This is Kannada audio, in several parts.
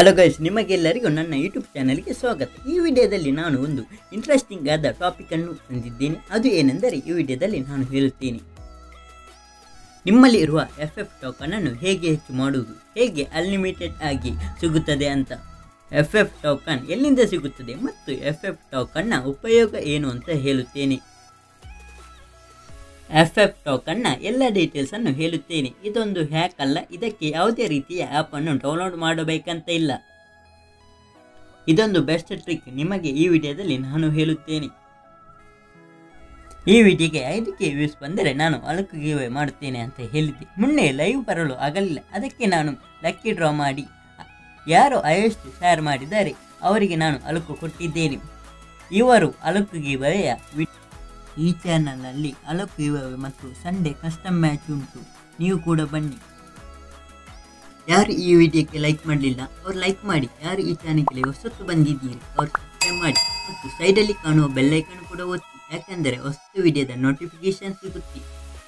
ಹಲೋ ಗೈಸ್ ನಿಮಗೆಲ್ಲರಿಗೂ ನನ್ನ ಯೂಟ್ಯೂಬ್ ಚಾನಲ್ಗೆ ಸ್ವಾಗತ ಈ ವಿಡಿಯೋದಲ್ಲಿ ನಾನು ಒಂದು ಇಂಟ್ರೆಸ್ಟಿಂಗ್ ಆದ ಟಾಪಿಕ್ ಅನ್ನು ತಂದಿದ್ದೇನೆ ಅದು ಏನೆಂದರೆ ಈ ವಿಡಿಯೋದಲ್ಲಿ ನಾನು ಹೇಳುತ್ತೇನೆ ನಿಮ್ಮಲ್ಲಿ ಇರುವ ಎಫ್ ಎಫ್ ಟೋಕನ್ ಅನ್ನು ಹೇಗೆ ಹೆಚ್ಚು ಮಾಡುವುದು ಹೇಗೆ ಅನ್ಲಿಮಿಟೆಡ್ ಆಗಿ ಸಿಗುತ್ತದೆ ಅಂತ ಎಫ್ ಎಫ್ ಟೋಕನ್ ಎಲ್ಲಿಂದ ಸಿಗುತ್ತದೆ ಮತ್ತು ಎಫ್ ಎಫ್ ಟೋಕನ್ನ ಉಪಯೋಗ ಏನು ಅಂತ ಹೇಳುತ್ತೇನೆ ಎಫ್ ಎಫ್ ಟೋಕನ್ನ ಎಲ್ಲ ಡೀಟೇಲ್ಸ್ ಅನ್ನು ಹೇಳುತ್ತೇನೆ ಇದೊಂದು ಹ್ಯಾಕ್ ಅಲ್ಲ ಇದಕ್ಕೆ ಯಾವುದೇ ರೀತಿಯ ಆ್ಯಪ್ ಅನ್ನು ಡೌನ್ಲೋಡ್ ಮಾಡಬೇಕಂತ ಇಲ್ಲ ಇದೊಂದು ಬೆಸ್ಟ್ ಟ್ರಿಕ್ ನಿಮಗೆ ಈ ವಿಡಿಯೋದಲ್ಲಿ ನಾನು ಹೇಳುತ್ತೇನೆ ಈ ವಿಡಿಯೋಗೆ ಐದು ಕೆ ವ್ಯೂಸ್ ಬಂದರೆ ನಾನು ಅಲಕು ಗಿವೆ ಮಾಡುತ್ತೇನೆ ಅಂತ ಹೇಳಿದ್ದೆ ಮುನ್ನೆ ಲೈವ್ ಬರಲು ಆಗಲಿಲ್ಲ ಅದಕ್ಕೆ ನಾನು ಲಕ್ಕಿ ಡ್ರಾ ಮಾಡಿ ಯಾರು ಹೈಯೆಸ್ಟ್ ಶೇರ್ ಮಾಡಿದ್ದಾರೆ ಅವರಿಗೆ ನಾನು ಅಲುಕು ಕೊಟ್ಟಿದ್ದೇನೆ ಇವರು ಅಲುಕು ಗಿವೆಯ ಈ ಚಾನಲ್ನಲ್ಲಿ ಅಲಕು ಇವೆ ಮತ್ತು ಸಂಡೇ ಕಸ್ಟಮ್ ಮ್ಯಾಚ್ ಉಂಟು ನೀವು ಕೂಡ ಬನ್ನಿ ಯಾರು ಈ ವಿಡಿಯೋಕ್ಕೆ ಲೈಕ್ ಮಾಡಲಿಲ್ಲ ಅವ್ರು ಲೈಕ್ ಮಾಡಿ ಯಾರು ಈ ಚಾನಲ್ಗೆ ಹೊಸತ್ತು ಬಂದಿದ್ದೀರಿ ಅವ್ರು ಸಬ್ಸ್ಕ್ರೈಬ್ ಮಾಡಿ ಮತ್ತು ಸೈಡಲ್ಲಿ ಕಾಣುವ ಬೆಲ್ಲೈಕನ್ ಕೂಡ ಒತ್ತಿ ಯಾಕೆಂದರೆ ಹೊಸ ವಿಡಿಯೋದ ನೋಟಿಫಿಕೇಶನ್ ಸಿಗುತ್ತೆ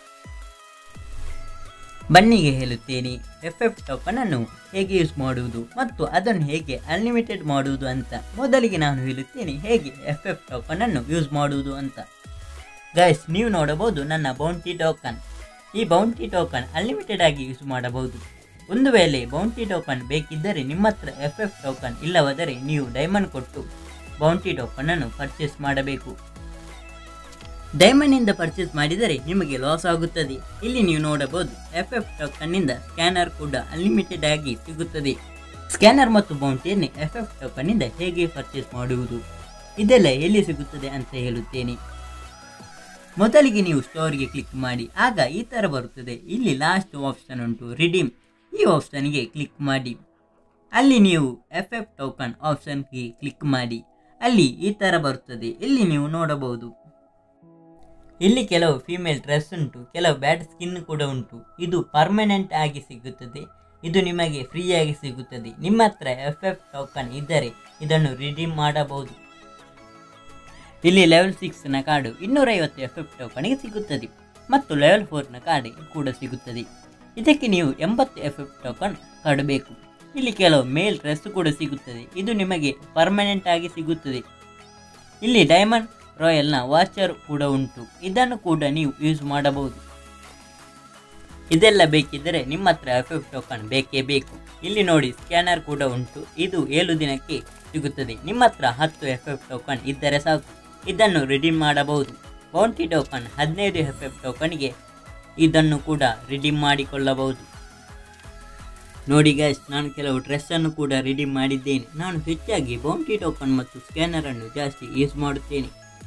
ಬನ್ನಿಗೆ ಹೇಳುತ್ತೇನೆ ಎಫ್ ಎಫ್ ಟೋಕನ್ ಅನ್ನು ಹೇಗೆ ಯೂಸ್ ಮಾಡುವುದು ಮತ್ತು ಅದನ್ನು ಹೇಗೆ ಅನ್ಲಿಮಿಟೆಡ್ ಮಾಡುವುದು ಅಂತ ಮೊದಲಿಗೆ ನಾನು ಹೇಳುತ್ತೇನೆ ಹೇಗೆ ಎಫ್ ಎಫ್ ಟೋಕನ್ ಅನ್ನು ಯೂಸ್ ಮಾಡುವುದು ಅಂತ ಗೈಸ್ ನೀವು ನೋಡಬಹುದು ನನ್ನ ಬೌಂಟಿ ಟೋಕನ್ ಈ ಬೌಂಟಿ ಟೋಕನ್ ಅನ್ಲಿಮಿಟೆಡ್ ಆಗಿ ಯೂಸ್ ಮಾಡಬಹುದು ಒಂದು ವೇಳೆ ಬೌಂಟಿ ಟೋಕನ್ ಬೇಕಿದ್ದರೆ ನಿಮ್ಮ ಹತ್ರ ಎಫ್ ಎಫ್ ಟೋಕನ್ ಇಲ್ಲವಾದರೆ ನೀವು ಡೈಮಂಡ್ ಕೊಟ್ಟು ಬೌಂಟಿ ಟೋಕನ್ ಅನ್ನು ಪರ್ಚೇಸ್ ಮಾಡಬೇಕು ಡೈಮಂಡ್ ಇಂದ ಪರ್ಚೇಸ್ ಮಾಡಿದರೆ ನಿಮಗೆ ಲಾಸ್ ಆಗುತ್ತದೆ ಇಲ್ಲಿ ನೀವು ನೋಡಬಹುದು ಎಫ್ ಎಫ್ ಟೋಕನ್ನಿಂದ ಸ್ಕ್ಯಾನರ್ ಕೂಡ ಅನ್ಲಿಮಿಟೆಡ್ ಆಗಿ ಸಿಗುತ್ತದೆ ಸ್ಕ್ಯಾನರ್ ಮತ್ತು ಬೌಂಟಿಯನ್ನು ಎಫ್ ಎಫ್ ಟೋಕನ್ನಿಂದ ಹೇಗೆ ಪರ್ಚೇಸ್ ಮಾಡುವುದು ಇದೆಲ್ಲ ಎಲ್ಲಿ ಸಿಗುತ್ತದೆ ಅಂತ ಹೇಳುತ್ತೇನೆ ಮೊದಲಿಗೆ ನೀವು ಸ್ಟೋರ್ಗೆ ಕ್ಲಿಕ್ ಮಾಡಿ ಆಗ ಈ ಥರ ಬರುತ್ತದೆ ಇಲ್ಲಿ ಲಾಸ್ಟ್ ಆಪ್ಷನ್ ಉಂಟು ರಿಡೀಮ್ ಈ ಆಪ್ಷನ್ಗೆ ಕ್ಲಿಕ್ ಮಾಡಿ ಅಲ್ಲಿ ನೀವು ಎಫ್ ಎಫ್ ಟೋಕನ್ ಆಪ್ಷನ್ಗೆ ಕ್ಲಿಕ್ ಮಾಡಿ ಅಲ್ಲಿ ಈ ಥರ ಬರುತ್ತದೆ ಇಲ್ಲಿ ನೀವು ನೋಡಬಹುದು ಇಲ್ಲಿ ಕೆಲವು ಫಿಮೇಲ್ ಡ್ರೆಸ್ ಉಂಟು ಕೆಲವು ಬ್ಯಾಟ್ ಸ್ಕಿನ್ ಕೂಡ ಉಂಟು ಇದು ಪರ್ಮನೆಂಟ್ ಆಗಿ ಸಿಗುತ್ತದೆ ಇದು ನಿಮಗೆ ಫ್ರೀಯಾಗಿ ಸಿಗುತ್ತದೆ ನಿಮ್ಮ ಹತ್ರ ಎಫ್ ಎಫ್ ಟೋಕನ್ ಇದ್ದರೆ ಇದನ್ನು ರಿಡೀಮ್ ಮಾಡಬಹುದು ಇಲ್ಲಿ ಲೆವೆಲ್ ಸಿಕ್ಸ್ನ ಕಾರ್ಡು ಇನ್ನೂರೈವತ್ತು ಎಫ್ ಎಫ್ ಟೋಕನ್ಗೆ ಸಿಗುತ್ತದೆ ಮತ್ತು ಲೆವೆಲ್ ಫೋರ್ನ ಕಾರ್ಡ್ ಕೂಡ ಸಿಗುತ್ತದೆ ಇದಕ್ಕೆ ನೀವು ಎಂಬತ್ತು ಎಫ್ ಎಫ್ ಟೋಕನ್ ಕಾರ್ಡ್ ಬೇಕು ಇಲ್ಲಿ ಕೆಲವು ಮೇಲ್ ಡ್ರೆಸ್ ಕೂಡ ಸಿಗುತ್ತದೆ ಇದು ನಿಮಗೆ ಪರ್ಮನೆಂಟ್ ಆಗಿ ಸಿಗುತ್ತದೆ ಇಲ್ಲಿ ಡೈಮಂಡ್ ರಾಯಲ್ನ ವಾಚರ್ ಕೂಡ ಉಂಟು ಇದನ್ನು ಕೂಡ ನೀವು ಯೂಸ್ ಮಾಡಬಹುದು ಇದೆಲ್ಲ ಬೇಕಿದ್ದರೆ ನಿಮ್ಮ ಹತ್ರ ಎಫ್ ಎಫ್ ಟೋಕನ್ ಬೇಕೇ ಬೇಕು ಇಲ್ಲಿ ನೋಡಿ ಸ್ಕ್ಯಾನರ್ ಕೂಡ ಉಂಟು ಇದು ಏಳು ದಿನಕ್ಕೆ ಸಿಗುತ್ತದೆ ನಿಮ್ಮ ಹತ್ರ ಹತ್ತು ಎಫ್ ಎಫ್ ಟೋಕನ್ ಇದ್ದರೆ ಸಾಕು ಇದನ್ನು ರಿಡೀಮ್ ಮಾಡಬಹುದು ಬೌಂಟಿ ಟೋಕನ್ ಹದಿನೈದು ಎಫ್ ಎಫ್ ಟೋಕನ್ಗೆ ಇದನ್ನು ಕೂಡ ರಿಡೀಮ್ ಮಾಡಿಕೊಳ್ಳಬಹುದು ನೋಡಿ ಗೈಸ್ ನಾನು ಕೆಲವು ಡ್ರೆಸ್ಸನ್ನು ಕೂಡ ರಿಡೀಮ್ ಮಾಡಿದ್ದೇನೆ ನಾನು ಹೆಚ್ಚಾಗಿ ಬೌಂಟಿ ಟೋಕನ್ ಮತ್ತು ಸ್ಕ್ಯಾನರನ್ನು ಜಾಸ್ತಿ ಯೂಸ್ ಮಾಡುತ್ತೇನೆ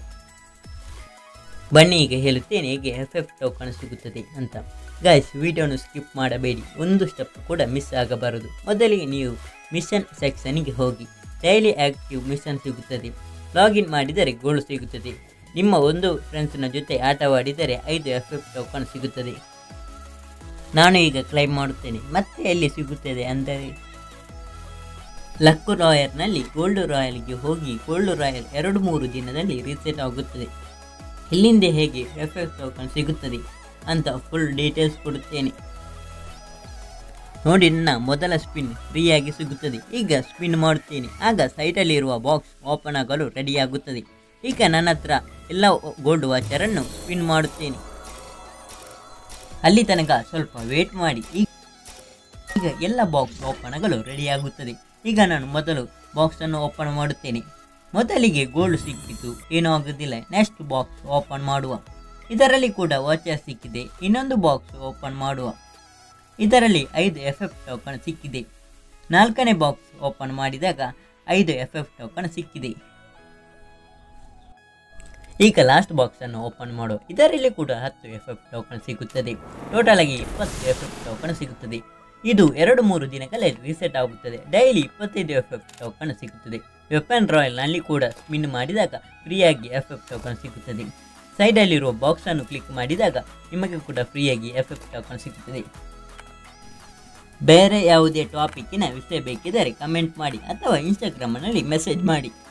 ಬನ್ನಿ ಈಗ ಹೇಳುತ್ತೇನೆ ಹೇಗೆ ಎಫ್ ಎಫ್ ಟೋಕನ್ ಸಿಗುತ್ತದೆ ಅಂತ ಗೈಸ್ ವಿಡಿಯೋನು ಸ್ಕಿಪ್ ಮಾಡಬೇಡಿ ಒಂದು ಸ್ಟೆಪ್ ಕೂಡ ಮಿಸ್ ಆಗಬಾರದು ಮೊದಲಿಗೆ ನೀವು ಮಿಷನ್ ಸೆಕ್ಷನ್ಗೆ ಹೋಗಿ ಡೈಲಿ ಆ್ಯಕ್ಟಿವ್ ಮಿಷನ್ ಸಿಗುತ್ತದೆ ಲಾಗಿನ್ ಮಾಡಿದರೆ ಗೋಲ್ಡ್ ಸಿಗುತ್ತದೆ ನಿಮ್ಮ ಒಂದು ಫ್ರೆಂಡ್ಸ್ನ ಜೊತೆ ಆಟವಾಡಿದರೆ ಐದು ಎಫ್ ಎಫ್ ಟೋಕನ್ ಸಿಗುತ್ತದೆ ನಾನು ಈಗ ಕ್ಲೈಮ್ ಮಾಡುತ್ತೇನೆ ಮತ್ತೆ ಎಲ್ಲಿ ಸಿಗುತ್ತದೆ ಅಂದರೆ ಲಕ್ಕು ರಾಯಲ್ನಲ್ಲಿ ಗೋಲ್ಡ್ ರಾಯಲ್ಗೆ ಹೋಗಿ ಗೋಲ್ಡ್ ರಾಯಲ್ ಎರಡು ಮೂರು ದಿನದಲ್ಲಿ ರೀಸೆಟ್ ಆಗುತ್ತದೆ ಇಲ್ಲಿಂದ ಹೇಗೆ ಎಫ್ ಎಫ್ ಟೋಕನ್ ಸಿಗುತ್ತದೆ ಅಂತ ಫುಲ್ ಡೀಟೇಲ್ಸ್ ಕೊಡುತ್ತೇನೆ ನೋಡಿ ನನ್ನ ಮೊದಲ ಸ್ಪಿನ್ ಫ್ರೀಯಾಗಿ ಸಿಗುತ್ತದೆ ಈಗ ಸ್ಪಿನ್ ಮಾಡುತ್ತೇನೆ ಆಗ ಸೈಡಲ್ಲಿರುವ ಬಾಕ್ಸ್ ಓಪನ್ ಆಗಲು ರೆಡಿಯಾಗುತ್ತದೆ ಈಗ ನನ್ನ ಹತ್ರ ಎಲ್ಲ ಗೋಲ್ಡ್ ವಾಚರನ್ನು ಸ್ಪಿನ್ ಮಾಡುತ್ತೇನೆ ಅಲ್ಲಿ ತನಕ ಸ್ವಲ್ಪ ವೇಟ್ ಮಾಡಿ ಈಗ ಎಲ್ಲ ಬಾಕ್ಸ್ ಓಪನ್ ಆಗಲು ರೆಡಿಯಾಗುತ್ತದೆ ಈಗ ನಾನು ಮೊದಲು ಬಾಕ್ಸನ್ನು ಓಪನ್ ಮಾಡುತ್ತೇನೆ ಮೊದಲಿಗೆ ಗೋಲ್ಡ್ ಸಿಕ್ಕಿತು ಏನೂ ಆಗುವುದಿಲ್ಲ ನೆಕ್ಸ್ಟ್ ಬಾಕ್ಸ್ ಓಪನ್ ಮಾಡುವ ಇದರಲ್ಲಿ ಕೂಡ ವಾಚರ್ ಸಿಕ್ಕಿದೆ ಇನ್ನೊಂದು ಬಾಕ್ಸ್ ಓಪನ್ ಮಾಡುವ ಇದರಲ್ಲಿ ಐದು ಎಫ್ ಎಫ್ ಟೋಕನ್ ಸಿಕ್ಕಿದೆ ನಾಲ್ಕನೇ ಬಾಕ್ಸ್ ಓಪನ್ ಮಾಡಿದಾಗ ಐದು ಎಫ್ ಎಫ್ ಟೋಕನ್ ಸಿಕ್ಕಿದೆ ಈಗ ಲಾಸ್ಟ್ ಬಾಕ್ಸನ್ನು ಓಪನ್ ಮಾಡುವ ಇದರಲ್ಲಿ ಕೂಡ ಹತ್ತು ಎಫ್ ಎಫ್ ಟೋಕನ್ ಸಿಗುತ್ತದೆ ಟೋಟಲ್ ಆಗಿ ಇಪ್ಪತ್ತು ಎಫ್ ಎಫ್ ಟೋಕನ್ ಸಿಗುತ್ತದೆ ಇದು ಎರಡು ಮೂರು ದಿನಗಳಲ್ಲಿ ರೀಸೆಟ್ ಆಗುತ್ತದೆ ಡೈಲಿ ಇಪ್ಪತ್ತೈದು ಎಫ್ ಎಫ್ ಟೋಕನ್ ಸಿಗುತ್ತದೆ ವೆಪನ್ ರಾಯಲ್ನಲ್ಲಿ ಕೂಡ ಸ್ಪಿನ್ ಮಾಡಿದಾಗ ಫ್ರೀಯಾಗಿ ಎಫ್ ಎಫ್ ಟೋಕನ್ ಸಿಗುತ್ತದೆ ಸೈಡಲ್ಲಿರುವ ಬಾಕ್ಸನ್ನು ಕ್ಲಿಕ್ ಮಾಡಿದಾಗ ನಿಮಗೆ ಕೂಡ ಫ್ರೀಯಾಗಿ ಎಫ್ ಎಫ್ ಟೋಕನ್ ಸಿಗುತ್ತದೆ ಬೇರೆ ಯಾವುದೇ ಟಾಪಿಕ್ಕಿನ ವಿಷಯ ಬೇಕಿದ್ದರೆ ಕಮೆಂಟ್ ಮಾಡಿ ಅಥವಾ ಇನ್ಸ್ಟಾಗ್ರಾಮ್ನಲ್ಲಿ ಮೆಸೇಜ್ ಮಾಡಿ